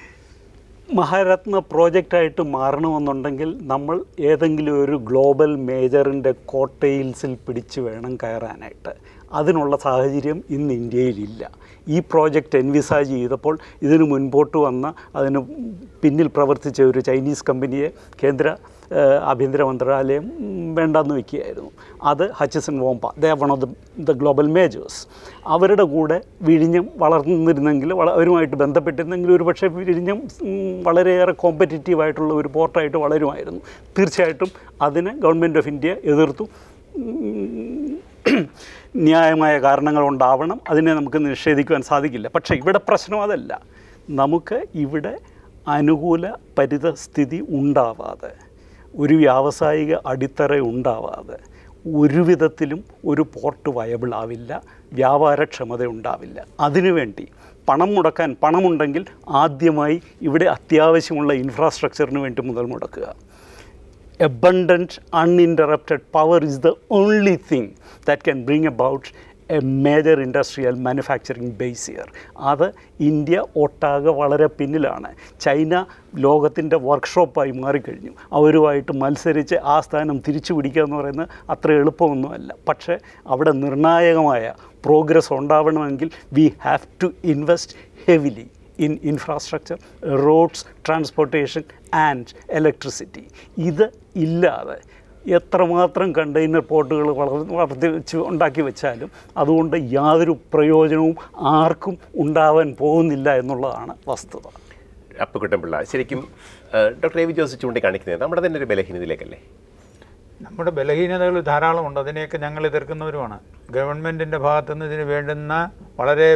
മഹാരത്ന പ്രോജക്റ്റായിട്ട് മാറണമെന്നുണ്ടെങ്കിൽ നമ്മൾ ഏതെങ്കിലും ഒരു ഗ്ലോബൽ മേജറിൻ്റെ കോട്ടയിൽസിൽ പിടിച്ച് വേണം കയറാനായിട്ട് അതിനുള്ള സാഹചര്യം ഇന്ന് ഇന്ത്യയിലില്ല ഈ പ്രോജക്റ്റ് എൻവിസാജ് ചെയ്തപ്പോൾ ഇതിന് മുൻപോട്ട് വന്ന അതിന് പിന്നിൽ പ്രവർത്തിച്ച ഒരു ചൈനീസ് കമ്പനിയെ കേന്ദ്ര ഏഹ്, ആഭ്യന്തര മന്ത്രാലയം ഉം, വേണ്ടാന്ന് വയ്ക്കുകയായിരുന്നു അത് Hutchison Whampoa they one of the the global majors അവരുടെ കൂടെ വിഴിഞ്ഞം വളർന്നിരുന്നെങ്കിൽ വള അവരുമായിട്ട് ബന്ധപ്പെട്ടിരുന്നെങ്കിൽ ഒരു പക്ഷേ വിഴിഞ്ഞം ഉം, വളരെയേറെ കോമ്പറ്റീറ്റീവ് ആയിട്ടുള്ള ഒരു പോർട്ടായിട്ട് വളരുമായിരുന്നു തീർച്ചയായിട്ടും അതിനെ ഗവൺമെൻറ് ഓഫ് ഇന്ത്യ എതിർത്തു ഉം, ന്യായമായ കാരണങ്ങൾ ഉണ്ടാവണം അതിനെ നമുക്ക് നിഷേധിക്കുവാൻ സാധിക്കില്ല പക്ഷേ ഇവിടെ പ്രശ്നം അതല്ല നമുക്ക് ഇവിടെ അനുകൂല പരിതസ്ഥിതി ഉണ്ടാവാതെ ഒരു വ്യാവസായിക അടിത്തറ ഉണ്ടാവാതെ ഒരു വിധത്തിലും ഒരു പോർട്ട് വയബിൾ ആവില്ല വ്യാപാരക്ഷമത ഉണ്ടാവില്ല അതിനുവേണ്ടി പണം മുടക്കാൻ പണമുണ്ടെങ്കിൽ ആദ്യമായി ഇവിടെ അത്യാവശ്യമുള്ള ഇൻഫ്രാസ്ട്രക്ചറിന് വേണ്ടി മുതൽ മുടക്കുക abundant, uninterrupted power is the only thing that can bring about a major industrial manufacturing base here. അത് ഇന്ത്യ ഒട്ടാകെ വളരെ പിന്നിലാണ് ചൈന ലോകത്തിൻ്റെ വർക്ക്ഷോപ്പായി മാറിക്കഴിഞ്ഞു അവരുമായിട്ട് മത്സരിച്ച് ആ സ്ഥാനം തിരിച്ചു പിടിക്കുക എന്ന് പറയുന്നത് അത്ര എളുപ്പമൊന്നുമല്ല പക്ഷേ അവിടെ നിർണായകമായ പ്രോഗ്രസ് ഉണ്ടാവണമെങ്കിൽ we have to invest heavily in infrastructure roads transportation and electricity ഇത് ഇല്ലാതെ എത്രമാത്രം കണ്ടെയ്നർ പോർട്ടുകൾ വളർന്ന് വർദ്ധിച്ച് ഉണ്ടാക്കി വെച്ചാലും അതുകൊണ്ട് യാതൊരു പ്രയോജനവും ആർക്കും ഉണ്ടാവാൻ പോകുന്നില്ല എന്നുള്ളതാണ് വസ്തുത അപ്പുക്കുട്ടൻപിള്ള ശരിക്കും ഡോക്ടർ എ വി ജോസ് ചൂണ്ടിക്കാണിക്കുന്നത് നമ്മുടെ തന്നെ ഒരു ബലഹീനതയിലേക്കല്ലേ നമ്മുടെ ബലഹീനതകൾ ധാരാളമുണ്ട് അതിനെയൊക്കെ ഞങ്ങൾ എതിർക്കുന്നവരുമാണ് ഗവൺമെൻറ്റിൻ്റെ ഭാഗത്തുനിന്ന് ഇതിന് വേണ്ടുന്ന വളരെ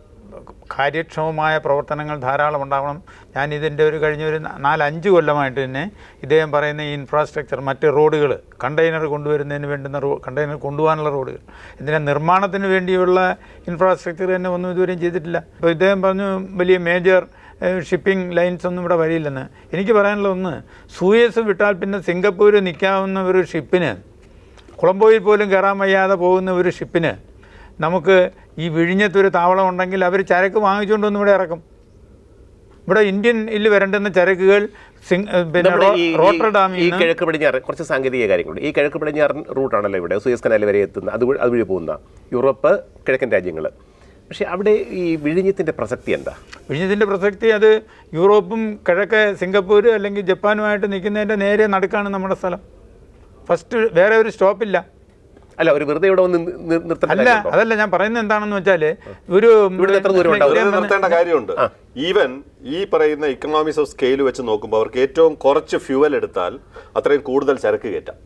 കാര്യക്ഷമമായ പ്രവർത്തനങ്ങൾ ധാരാളം ഉണ്ടാവണം ഞാൻ ഇതിൻ്റെ ഒരു കഴിഞ്ഞ ഒരു നാ- നാലഞ്ച് കൊല്ലമായിട്ട് തന്നെ ഇദ്ദേഹം പറയുന്ന ഈ ഇൻഫ്രാസ്ട്രക്ചർ മറ്റ് റോഡുകൾ കണ്ടെയ്നർ കൊണ്ടുവരുന്നതിന് വേണ്ടുന്ന റോ കണ്ടെയ്നർ കൊണ്ടുപോകാനുള്ള റോഡുകൾ ഇതിൻ്റെ നിർമ്മാണത്തിന് വേണ്ടിയുള്ള ഇൻഫ്രാസ്ട്രക്ചർ തന്നെ ഒന്നും ഇതുവരെയും ചെയ്തിട്ടില്ല ഇപ്പോൾ ഇദ്ദേഹം പറഞ്ഞു വലിയ മേജർ ഷിപ്പിംഗ് ലൈൻസ് ഒന്നും ഇവിടെ വരില്ലെന്ന് എനിക്ക് പറയാനുള്ള ഒന്ന് സൂയസ് വിട്ടാൽ പിന്നെ സിംഗപ്പൂർ നിൽക്കാവുന്ന ഒരു ഷിപ്പിന് കൊളംബോയിൽ പോലും കയറാൻ വയ്യാതെ പോകുന്ന ഒരു ഷിപ്പിന് നമുക്ക് ഈ വിഴിഞ്ഞത്തൊരു താവളം ഉണ്ടെങ്കിൽ അവർ ചരക്ക് വാങ്ങിച്ചുകൊണ്ട് വന്ന് ഇവിടെ ഇറക്കും ഇവിടെ ഇന്ത്യൻ ഇല്ല് വരേണ്ടുന്ന ചരക്കുകൾ സിംഗ് ഏഹ് പിന്നെ നമ്മുടെ ഈ- ഈ- റോട്ടർഡാമിൽ ഈ നിന്ന് കിഴക്ക് പടിഞ്ഞാറ് കുറച്ച് സാങ്കേതിക കാര്യങ്ങളുണ്ട് ഈ കിഴക്ക് പടിഞ്ഞാറൻ റൂട്ടാണല്ലോ ഇവിടെ സൂയസ് കനാൽ വരെ എത്തുന്ന അത് വഴി- അതുവഴി പോകുന്ന യൂറോപ്പ് കിഴക്കൻ രാജ്യങ്ങൾ പക്ഷേ അവിടെ ഈ വിഴിഞ്ഞത്തിൻ്റെ പ്രസക്തി എന്താ വിഴിഞ്ഞത്തിൻ്റെ പ്രസക്തി അത് യൂറോപ്പും കിഴക്ക് സിംഗപ്പൂർ അല്ലെങ്കിൽ ജപ്പാനുമായിട്ട് നിൽക്കുന്നതിൻ്റെ നേരെ നടുക്കാണ് നമ്മുടെ സ്ഥലം ഫസ്റ്റ് വേറെ ഒരു സ്റ്റോപ്പില്ല അല്ല ഒരു വെറുതെ ഇവിടെ ഒന്ന് നി- നിർത്തേണ്ട അല്ല കാര്യമുണ്ടോ? അതല്ല ഞാൻ പറയുന്നത് എന്താണെന്ന് വെച്ചാൽ ഒരു ഇവിടുന്ന് എത്ര ദൂരം ഉണ്ടാവും? ഇദ്ദേഹം വെറുതെ പറഞ്ഞ- നിർത്തേണ്ട കാര്യമുണ്ട് ഈവൻ ഈ പറയുന്ന ഇക്കണോമിക്സ് ഓഫ് സ്കെയിൽ വെച്ച് നോക്കുമ്പോൾ അവർക്ക് ഏറ്റവും കുറച്ച് ഫ്യൂവൽ എടുത്താൽ അത്രയും കൂടുതൽ ചരക്ക് കയറ്റാം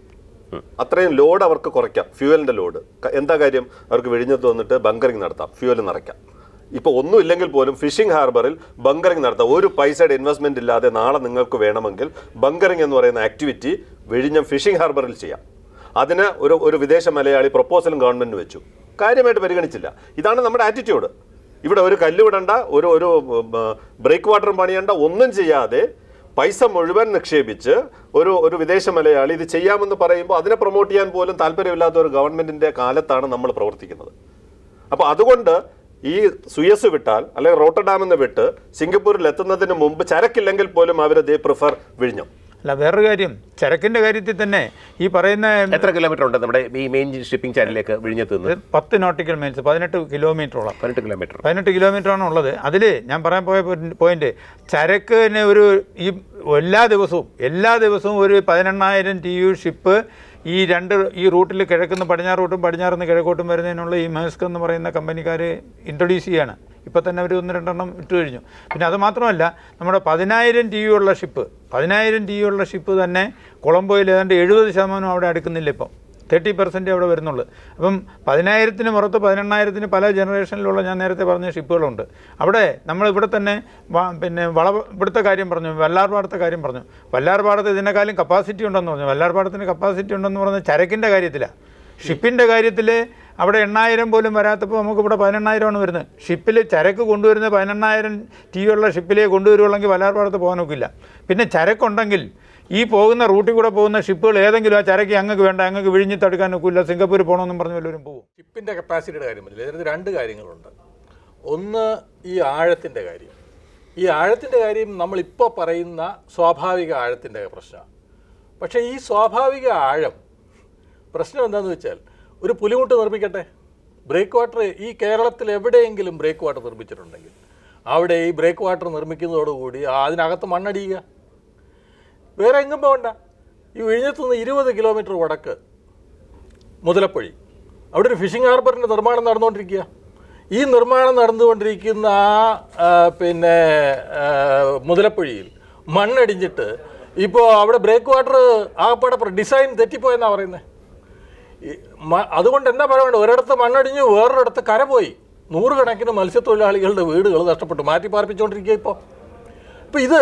അത്രയും ലോഡ് അവർക്ക് കുറയ്ക്കാം ഫ്യൂവലിന്റെ ലോഡ് എന്താ കാര്യം അവർക്ക് വെടിഞ്ഞത്ത് വന്നിട്ട് ബങ്കറിങ് നടത്താം ഫ്യൂവൽ നിറയ്ക്കാം ഇപ്പോൾ ഒന്നും ഇല്ലെങ്കിൽ പോലും ഫിഷിംഗ് ഹാർബറിൽ ബങ്കറിങ് നടത്താം ഒരു പൈസയുടെ ഇൻവെസ്റ്റ്മെന്റ് ഇല്ലാതെ നാളെ നിങ്ങൾക്ക് വേണമെങ്കിൽ ബങ്കറിങ് എന്ന് പറയുന്ന ആക്ടിവിറ്റി വെഴിഞ്ഞം ഫിഷിംഗ് ഹാർബറിൽ ചെയ്യാം അതിന് ഒരു ഒരു വിദേശ മലയാളി പ്രപ്പോസലും ഗവൺമെന്റ് വെച്ചു കാര്യമായിട്ട് പരിഗണിച്ചില്ല ഇതാണ് നമ്മുടെ ആറ്റിറ്റ്യൂഡ് ഇവിടെ ഒരു കല്ല് വിടണ്ട ഒരു ഒരു ബ്രേക്ക് വാട്ടറും പണിയണ്ട ഒന്നും ചെയ്യാതെ പൈസ മുഴുവൻ നിക്ഷേപിച്ച് ഒരു ഒരു വിദേശ മലയാളി ഇത് ചെയ്യാമെന്ന് പറയുമ്പോൾ അതിനെ പ്രൊമോട്ട് ചെയ്യാൻ പോലും താല്പര്യമില്ലാത്ത ഒരു ഗവൺമെന്റിന്റെ കാലത്താണ് നമ്മൾ പ്രവർത്തിക്കുന്നത് അപ്പോൾ അതുകൊണ്ട് ഈ സുയസ് വിട്ടാൽ അല്ലെങ്കിൽ റോട്ടർഡാമിൽ നിന്ന് വിട്ട് സിംഗപ്പൂരിൽ എത്തുന്നതിന് മുമ്പ് ചരക്കില്ലെങ്കിൽ പോലും അവർ ദേ പ്രിഫർ വിഴിഞ്ഞം അല്ല വേറൊരു കാര്യം ചരക്കിൻ്റെ കാര്യത്തിൽ തന്നെ ഈ പറയുന്ന എത്ര കിലോമീറ്റർ ഉണ്ട് നമ്മുടെ ഈ മെയിൻ ഷിപ്പിംഗ് ചാനലിലേക്ക് വിഴിഞ്ഞത്ത് നിന്ന് പത്ത് നോട്ടിക്കൽ മൈൽസ് പതിനെട്ട് കിലോമീറ്ററോളം പതിനെട്ട് കിലോമീറ്റർ പതിനെട്ട് കിലോമീറ്ററാണ് ഉള്ളത് അതിൽ ഞാൻ പറയാൻ പോയ പോയിന്റ് ചരക്കിന് ഒരു ഈ എല്ലാ ദിവസവും എല്ലാ ദിവസവും ഒരു പതിനെണ്ണായിരം ടി യു ഷിപ്പ് ഈ രണ്ട് ഈ റൂട്ടിൽ കിഴക്കുന്ന് പടിഞ്ഞാറ് റൂട്ടും പടിഞ്ഞാറുന്ന് കിഴക്കോട്ടും വരുന്നതിനുള്ള ഈ മേസ്ക് എന്ന് പറയുന്ന കമ്പനിക്കാർ ഇൻട്രൊഡ്യൂസ് ചെയ്യാണ് ഇപ്പോൾ തന്നെ അവർ ഒന്ന് രണ്ടെണ്ണം ഇട്ട് കഴിഞ്ഞു പിന്നെ അത് മാത്രമല്ല നമ്മുടെ പതിനായിരം ടി യു ഉള്ള ഷിപ്പ് പതിനായിരം ടി യു ഉള്ള ഷിപ്പ് തന്നെ കൊളംബോയിൽ ഏതാണ്ട് എഴുപത് ശതമാനം അവിടെ അടുക്കുന്നില്ല ഇപ്പം തേർട്ടി പെർസെൻറ്റേ അവിടെ വരുന്നുള്ളൂ അപ്പം പതിനായിരത്തിന് പുറത്ത് പതിനെണ്ണായിരത്തിന് പല ജനറേഷനിലുള്ള ഞാൻ നേരത്തെ പറഞ്ഞ ഷിപ്പുകളുണ്ട് അവിടെ നമ്മൾ ഇവിടെ തന്നെ വ- പിന്നെ വള ഇവിടുത്തെ കാര്യം പറഞ്ഞു വല്ലാർപാടത്തെ കാര്യം പറഞ്ഞു വല്ലാർപാടത്ത് ഇതിനേക്കാളും കപ്പാസിറ്റി ഉണ്ടെന്ന് പറഞ്ഞു വല്ലാർപാടത്തിന് കപ്പാസിറ്റി ഉണ്ടെന്ന് പറഞ്ഞ ചരക്കിൻ്റെ കാര്യത്തിലാണ് ഷിപ്പിൻ്റെ കാര്യത്തിൽ അവിടെ എണ്ണായിരം പോലും വരാത്തപ്പോൾ നമുക്ക് ഇവിടെ പതിനെണ്ണായിരമാണ് വരുന്നത് ഷിപ്പിൽ ചരക്ക് കൊണ്ടുവരുന്ന പതിനെണ്ണായിരം ടി ഉള്ള ഷിപ്പിലേ കൊണ്ടുവരുവുള്ളെങ്കിൽ വല്ലാർപാടത്ത് പോകാൻ നോക്കില്ല പിന്നെ ചരക്കുണ്ടെങ്കിൽ ഈ പോകുന്ന റൂട്ടിൽ കൂടെ പോകുന്ന ഷിപ്പുകൾ ഏതെങ്കിലും ആ ചരക്ക് ഞങ്ങൾക്ക് വേണ്ട ഞങ്ങൾക്ക് വിഴിഞ്ഞ് തടുക്കാൻ നോക്കില്ല സിംഗപ്പൂർ പോകണമെന്നും പറഞ്ഞ് വല്ലവരും പോകും ഷിപ്പിൻ്റെ കപ്പാസിറ്റിയുടെ കാര്യം പറ്റില്ല ഇതിനകത്ത് രണ്ട് കാര്യങ്ങളുണ്ട് ഒന്ന് ഈ ആഴത്തിൻ്റെ കാര്യം ഈ ആഴത്തിൻ്റെ കാര്യം നമ്മളിപ്പോൾ പറയുന്ന സ്വാഭാവിക ആഴത്തിൻ്റെ പ്രശ്നമാണ് പക്ഷേ ഈ സ്വാഭാവിക ആഴം പ്രശ്നം എന്താണെന്ന് വെച്ചാൽ ഒരു പുലിമുട്ട് നിർമ്മിക്കട്ടെ ബ്രേക്ക് വാട്ടർ ഈ കേരളത്തിൽ എവിടെയെങ്കിലും ബ്രേക്ക് വാട്ടർ നിർമ്മിച്ചിട്ടുണ്ടെങ്കിൽ അവിടെ ഈ ബ്രേക്ക് വാട്ടർ നിർമ്മിക്കുന്നതോടുകൂടി ആ അതിനകത്ത് മണ്ണടിയുക വേറെ എങ്ങും പോകണ്ട ഈ വിഴിഞ്ഞത്തുനിന്ന് ഇരുപത് കിലോമീറ്റർ വടക്ക് മുതലപ്പൊഴി അവിടെ ഒരു ഫിഷിംഗ് ഹാർബറിൻ്റെ നിർമ്മാണം നടന്നുകൊണ്ടിരിക്കുക ഈ നിർമ്മാണം നടന്നുകൊണ്ടിരിക്കുന്ന ആ ആ, പിന്നെ ആ, മുതലപ്പൊഴിയിൽ മണ്ണടിഞ്ഞിട്ട് ഇപ്പോൾ അവിടെ ബ്രേക്ക് വാട്ടർ ആകപ്പാടെ ഡിസൈൻ തെറ്റിപ്പോയെന്നാണ് പറയുന്നത് ഈ മ- അതുകൊണ്ട് എന്താ പറയുന്നത് ഒരിടത്ത് മണ്ണടിഞ്ഞു വേറൊരിടത്ത് കര പോയി നൂറുകണക്കിന് മത്സ്യത്തൊഴിലാളികളുടെ വീടുകൾ നഷ്ടപ്പെട്ടു മാറ്റി പാർപ്പിച്ചുകൊണ്ടിരിക്കുക ഇപ്പോൾ ഇപ്പം ഇത്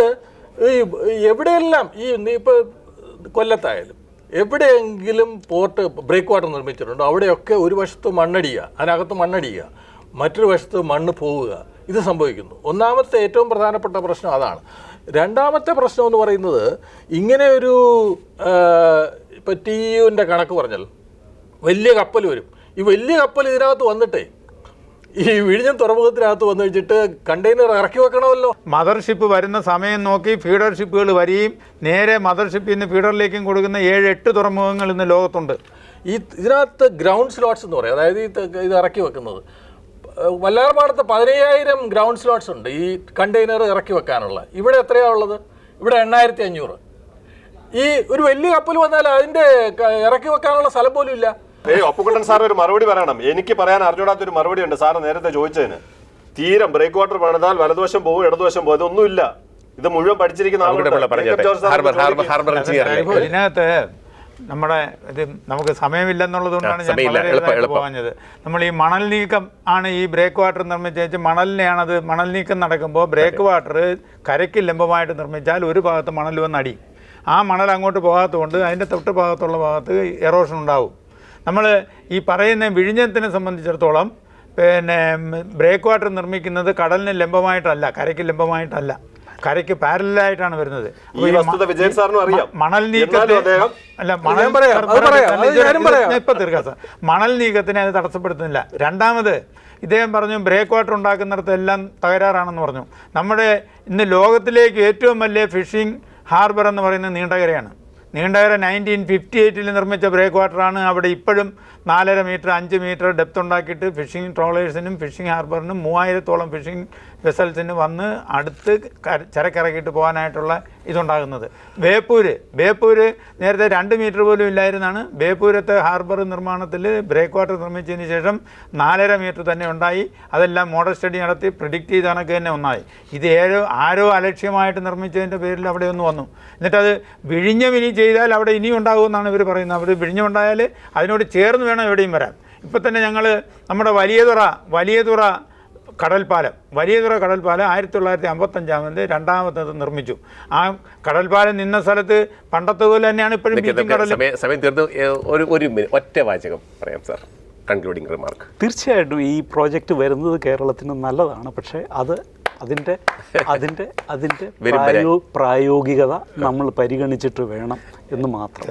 ഈ എവിടെയെല്ലാം ഈ ഇപ്പോൾ കൊല്ലത്തായാലും എവിടെയെങ്കിലും പോർട്ട് ബ്രേക്ക് വാട്ടർ നിർമ്മിച്ചിട്ടുണ്ടോ അവിടെയൊക്കെ ഒരു വശത്ത് മണ്ണടിയുക അതിനകത്ത് മണ്ണടിയുക മറ്റൊരു വശത്ത് മണ്ണ് പോവുക ഇത് സംഭവിക്കുന്നു ഒന്നാമത്തെ ഏറ്റവും പ്രധാനപ്പെട്ട പ്രശ്നം അതാണ് രണ്ടാമത്തെ പ്രശ്നം എന്ന് പറയുന്നത് ഇങ്ങനെ ഒരു ഇപ്പോൾ ടി യുവിൻ്റെ കണക്ക് പറഞ്ഞാൽ വലിയ കപ്പൽ വരും ഈ വലിയ കപ്പൽ ഇതിനകത്ത് വന്നിട്ടേ ഈ വിഴിഞ്ഞം തുറമുഖത്തിനകത്ത് വന്നു വെച്ചിട്ട് കണ്ടെയ്നർ ഇറക്കി വെക്കണമല്ലോ മദർ ഷിപ്പ് വരുന്ന സമയം നോക്കി ഫീഡർ ഷിപ്പുകൾ വരികയും നേരെ മദർ ഷിപ്പിൽ നിന്ന് ഫീഡറിലേക്കും കൊടുക്കുന്ന ഏഴ് എട്ട് തുറമുഖങ്ങൾ ഇന്ന് ലോകത്തുണ്ട് ഈ ഇതിനകത്ത് ഗ്രൗണ്ട് സ്ലോട്ട്സ് എന്ന് പറയും അതായത് ഈ ത- ഇത് ഇറക്കി വെക്കുന്നത് ഏഹ് വല്ലാർപാടത്ത് പതിനയ്യായിരം ഗ്രൗണ്ട് സ്ലോട്ട്സ് ഉണ്ട് ഈ കണ്ടെയ്നർ ഇറക്കി വെക്കാനുള്ള ഇവിടെ എത്രയാ ഉള്ളത് ഇവിടെ എണ്ണായിരത്തി അഞ്ഞൂറ് ഈ ഒരു വലിയ കപ്പൽ വന്നാൽ അതിൻ്റെ ക- ഇറക്കി വെക്കാനുള്ള സ്ഥലം പോലും ഇല്ല ഏയ് ഒപ്പുകുട്ടൻ സാർ ഒരു മറുപടി പറയണം എനിക്ക് പറയാൻ അറിഞ്ഞൂടാത്ത ഒരു മറുപടി ഉണ്ട് സാറ് നേരത്തെ ചോദിച്ചതിന് തീരം ബ്രേക്ക് വാട്ടർ പണിതാൽ വലതുവശം പോകും ഇടതുവശം പോകും ഇതൊന്നുമില്ല ഇത് മുഴുവൻ പഠിച്ചിരിക്കുന്ന അവിടെ ആളുണ്ട്. പറഞ്ഞോട്ടെ ജേക്കബ് ജോർജ് സാറിന് ഹാർബർ ഹാർബർ ചോദിക്ക്. ഹാർബർ എഞ്ചിനീയർ ഇതിനകത്ത് നമ്മുടെ ഇത് നമുക്ക് സമയമില്ലെന്നുള്ളത് കൊണ്ടാണ് ആ, ഞാൻ സമയമില്ല. വളരെ എളുപ്പം, ഇതായിട്ട് എളുപ്പം. പോകാഞ്ഞത് നമ്മൾ ഈ മണൽ നീക്കം ആണ് ഈ ബ്രേക്ക് വാട്ടർ നിർമ്മിച്ച് മണലിനെയാണ് അത് മണൽ നീക്കം നടക്കുമ്പോൾ ബ്രേക്ക് വാട്ടർ കരയ്ക്ക് ലംബമായിട്ട് നിർമ്മിച്ചാൽ ഒരു ഭാഗത്ത് മണൽ വന്ന് അടി ആ മണൽ അങ്ങോട്ട് പോകാത്തതുകൊണ്ട് അതിൻ്റെ തൊട്ട് ഭാഗത്തുള്ള ഭാഗത്ത് എറോഷൻ ഉണ്ടാവും നമ്മൾ ഈ പറയുന്ന വിഴിഞ്ഞത്തിനെ സംബന്ധിച്ചിടത്തോളം പിന്നെ ബ്രേക്ക് വാട്ടർ നിർമ്മിക്കുന്നത് കടലിന് ലംബമായിട്ടല്ല കരയ്ക്ക് ലംബമായിട്ടല്ല കരയ്ക്ക് പാരലായിട്ടാണ് വരുന്നത് അപ്പോൾ ഈ മ- വസ്തുത വിജയൻ സാറിനും അറിയാം. മ- മണൽ എന്നാലും നീക്കത്തെ അദ്ദേഹം- അല്ല മണൽ ഞാൻ പറയാം, അത് പറ- പറയാം, പറ- അത് ഞാനും ഇത് പറയാം. ഇപ്പൊ തീർക്കാം സാർ മണൽ നീക്കത്തിനെ അത് തടസ്സപ്പെടുത്തുന്നില്ല രണ്ടാമത് ഇദ്ദേഹം പറഞ്ഞു ബ്രേക്ക് വാട്ടർ ഉണ്ടാക്കുന്നിടത്ത് എല്ലാം തകരാറാണെന്ന് പറഞ്ഞു നമ്മുടെ ഇന്ന് ലോകത്തിലേക്ക് ഏറ്റവും വലിയ ഫിഷിംഗ് ഹാർബർ എന്ന് പറയുന്നത് നീണ്ടകരയാണ് നീണ്ടകര നയൻറ്റീൻ ഫിഫ്റ്റി എയ്റ്റിൽ നിർമ്മിച്ച ബ്രേക്ക് വാട്ടറാണ് അവിടെ ഇപ്പോഴും നാലര മീറ്റർ അഞ്ച് മീറ്റർ ഡെപ്ത് ഉണ്ടാക്കിയിട്ട് ഫിഷിംഗ് ട്രോളേഴ്സിനും ഫിഷിംഗ് ഹാർബറിനും മൂവായിരത്തോളം ഫിഷിംഗ് വെസൽസിന് വന്ന് അടുത്ത് കര- ചരക്കിറക്കിയിട്ട് പോകാനായിട്ടുള്ള ഇതുണ്ടാകുന്നത് ബേപ്പൂര് ബേപ്പൂര് നേരത്തെ രണ്ട് മീറ്റർ പോലും ഇല്ലായിരുന്നാണ് ബേപ്പൂരത്തെ ഹാർബർ നിർമ്മാണത്തിൽ ബ്രേക്ക് വാട്ടർ നിർമ്മിച്ചതിന് ശേഷം നാലര മീറ്റർ തന്നെ ഉണ്ടായി അതെല്ലാം മോഡൽ സ്റ്റഡി നടത്തി പ്രിഡിക്റ്റ് ചെയ്ത കണക്ക് തന്നെ ഒന്നായി ഇത് ഏഴോ ആരോ അലക്ഷ്യമായിട്ട് നിർമ്മിച്ചതിൻ്റെ പേരിൽ അവിടെ ഒന്ന് വന്നു എന്നിട്ടത് വിഴിഞ്ഞം ഇനി ചെയ്താൽ അവിടെ ഇനിയും ഉണ്ടാകുമെന്നാണ് ഇവർ പറയുന്നത് അവർ വിഴിഞ്ഞം ഉണ്ടായാൽ അതിനോട് ചേർന്ന് വേണം എവിടെയും വരാൻ ഇപ്പം തന്നെ ഞങ്ങൾ നമ്മുടെ വലിയതുറ വലിയതുറ കടൽപ്പാലം വലിയതുറ കടൽപ്പാലം ആയിരത്തി തൊള്ളായിരത്തി അമ്പത്തഞ്ചാമത് രണ്ടാമത്തത് നിർമ്മിച്ചു ആ കടൽപ്പാലം നിന്ന സ്ഥലത്ത് പണ്ടത്തെ പോലെ തന്നെയാണ് ഇപ്പോഴും നിൽക്ക് ബീച്ചും നിൽക്ക് കടലും സമയം സമയം തീർന്നു ഏ, ഒരു ഒരു മിനി- ഒറ്റ വാചകം പറയാം സാർ കൺക്ലൂഡിംഗ് റിമാർക്ക് തീർച്ചയായിട്ടും ഈ പ്രോജക്റ്റ് വരുന്നത് കേരളത്തിന് നല്ലതാണ് പക്ഷേ അത് അതിൻ്റെ അതിൻ്റെ അതിൻ്റെ വരും വരെ. പ്രായോ പ്രായോഗികത നമ്മൾ പരിഗണിച്ചിട്ട് വേണം എന്ന് മാത്രം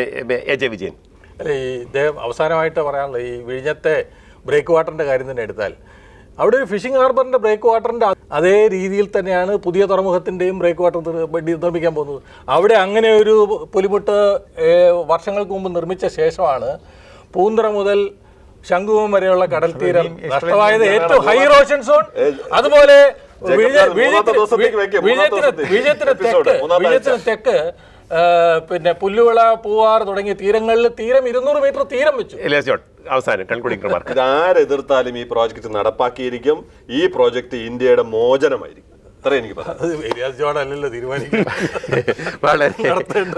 എ ജെ വിജയൻ അല്ല ഈ ഇദ്ദേഹം അവസാനമായിട്ട് പറയാനുള്ളത് ഈ വിഴിഞ്ഞത്തെ ബ്രേക്ക് വാട്ടറിൻ്റെ കാര്യം തന്നെ എടുത്താൽ അവിടെ ഒരു ഫിഷിംഗ് ഹാർബറിൻ്റെ ബ്രേക്ക് വാട്ടറിൻ്റെ അതേ രീതിയിൽ തന്നെയാണ് പുതിയ തുറമുഖത്തിൻ്റെയും ബ്രേക്ക് വാട്ടർ നിർമ്മിക്കാൻ പോകുന്നത് അവിടെ അങ്ങനെ ഒരു പുലിമുട്ട് ഏഹ്, വർഷങ്ങൾക്ക് മുമ്പ് നിർമ്മിച്ച ശേഷമാണ് പൂന്തറ മുതൽ ശംഖുവം വരെയുള്ള കടൽ തീരം നഷ്ടമായത് ഏറ്റവും ഹൈ റോഷൻ സോൺ അതുപോലെ ജേക്കബ് വിഴിഞ്ഞ- സാർ, മൂന്നാമത്തെ വിഴിഞ്ഞത്തിന് ദിവസത്തേക്ക് വെക്കാം, മൂന്നാമത്തെ വിഴിഞ്ഞത്തിന് ദിവസത്തേക്ക്. വിഴിഞ്ഞത്തിന് എപ്പിസോഡ്, തെക്ക് മൂന്നാമത്തെ വിഴിഞ്ഞത്തിന് ആഴ്ച. തെക്ക് ആ, പിന്നെ പുല്ലുവിള പൂവാർ തുടങ്ങിയ തീരങ്ങളിൽ തീരം ഇരുന്നൂറ് മീറ്റർ തീരം വെച്ചു എലിയാസ് ജോൺ അവസാനം കൺക്ലൂഡിംഗ് റിമാർക്ക് ഇതാരെതിർത്താലും ഈ പ്രോജക്റ്റ് നടപ്പാക്കിയിരിക്കും ഈ പ്രോജക്റ്റ് ഇന്ത്യയുടെ മോചനമായിരിക്കും അത്ര എനിക്ക് പറയാം അത് ഏരിയാസ് ജോൺ അല്ലല്ലോ തീരുമാനിക്കുന്നത് വളരെ നടത്തേണ്ട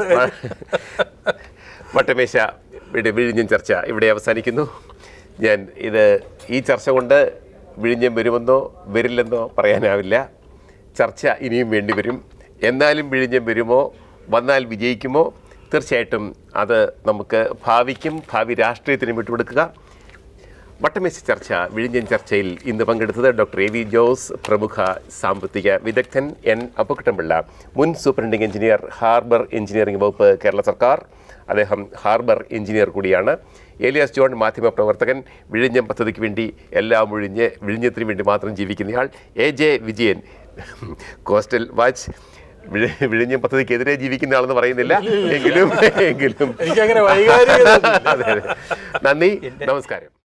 വട്ടമേശ ഇവിടെ വിഴിഞ്ഞം ചർച്ച ഇവിടെ അവസാനിക്കുന്നു ഞാൻ ഇത് ഈ ചർച്ച കൊണ്ട് വിഴിഞ്ഞം വരുമെന്നോ വരില്ലെന്നോ പറയാനാവില്ല ചർച്ച ഇനിയും വേണ്ടി വരും എന്നാലും വിഴിഞ്ഞം വരുമോ വന്നാൽ വിജയിക്കുമോ തീർച്ചയായിട്ടും അത് നമുക്ക് ഭാവിക്കും ഭാവി രാഷ്ട്രീയത്തിനും വിട്ടുകൊടുക്കുക വട്ടമേശ ചർച്ച വിഴിഞ്ഞൻ ചർച്ചയിൽ ഇന്ന് പങ്കെടുത്തത് ഡോക്ടർ എ വി ജോസ് പ്രമുഖ സാമ്പത്തിക വിദഗ്ധൻ എൻ അപ്പുക്കുട്ടൻപിള്ള മുൻ സൂപ്രണ്ടിംഗ് എഞ്ചിനീയർ ഹാർബർ എഞ്ചിനീയറിംഗ് വകുപ്പ് കേരള സർക്കാർ അദ്ദേഹം ഹാർബർ എഞ്ചിനീയർ കൂടിയാണ് ഏലിയാസ് ജോൺ മാധ്യമപ്രവർത്തകൻ വിഴിഞ്ഞം പദ്ധതിക്ക് വേണ്ടി എല്ലാം ഒഴിഞ്ഞ് വിഴിഞ്ഞത്തിന് വേണ്ടി മാത്രം ജീവിക്കുന്നയാൾ A J Vijayan coastal watch വിഴ- വിഴിഞ്ഞം പദ്ധതിക്കെതിരെ ജീവിക്കുന്ന ആളെന്ന് പറയുന്നില്ല എങ്കിലും എങ്കിലും എനിക്കങ്ങനെ വൈകാരികത അതെ അതെ നന്ദി നമസ്കാരം